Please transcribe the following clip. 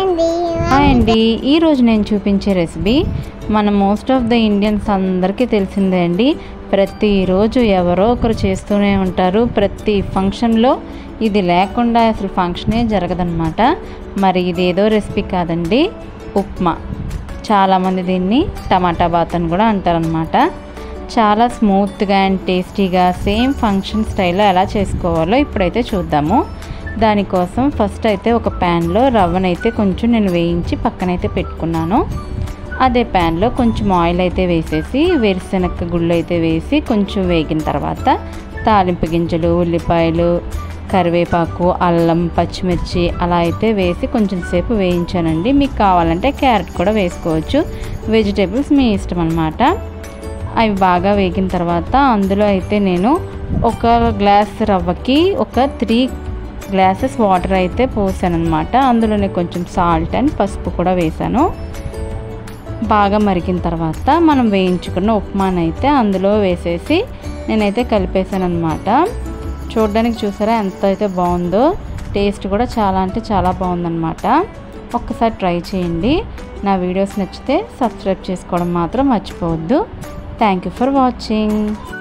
అండి హాయ్ అండి ఈరోజు నేను చూపించే రెసిపీ మన మోస్ట్ ఆఫ్ ద ఇండియన్స్ అందరికీ తెలిసిందే అండి ప్రతిరోజు ఎవరో ఒకరు చేస్తూనే ఉంటారు ప్రతి ఫంక్షన్లో ఇది లేకుండా అసలు ఫంక్షనే జరగదన్నమాట మరి ఇది ఏదో రెసిపీ కాదండి ఉప్మా చాలామంది దీన్ని టమాటా బాత్ అని కూడా అంటారనమాట చాలా స్మూత్గా అండ్ టేస్టీగా సేమ్ ఫంక్షన్ స్టైల్లో ఎలా చేసుకోవాలో ఇప్పుడైతే చూద్దాము దానికోసం ఫస్ట్ అయితే ఒక ప్యాన్లో రవ్వనైతే కొంచెం నేను వేయించి పక్కనైతే పెట్టుకున్నాను అదే ప్యాన్లో కొంచెం ఆయిల్ అయితే వేసేసి వేరుశనగ గుళ్ళు అయితే వేసి కొంచెం వేగిన తర్వాత తాలింపు గింజలు ఉల్లిపాయలు కరివేపాకు అల్లం పచ్చిమిర్చి అలా అయితే వేసి కొంచెం సేపు వేయించానండి మీకు కావాలంటే క్యారెట్ కూడా వేసుకోవచ్చు వెజిటేబుల్స్ మీ ఇష్టం అనమాట అవి బాగా వేగిన తర్వాత అందులో అయితే నేను ఒక గ్లాస్ రవ్వకి ఒక త్రీ గ్లాసెస్ వాటర్ అయితే పోసాను అనమాట అందులోనే కొంచెం సాల్ట్ అండ్ పసుపు కూడా వేసాను బాగా మరిగిన తర్వాత మనం వేయించుకున్న ఉప్మాను అయితే అందులో వేసేసి నేనైతే కలిపేసాను అనమాట చూడడానికి చూసారా ఎంత అయితే బాగుందో టేస్ట్ కూడా చాలా అంటే చాలా బాగుందన్నమాట ఒక్కసారి ట్రై చేయండి నా వీడియోస్ నచ్చితే సబ్స్క్రైబ్ చేసుకోవడం మాత్రం మర్చిపోవద్దు థ్యాంక్ యూ ఫర్ వాచింగ్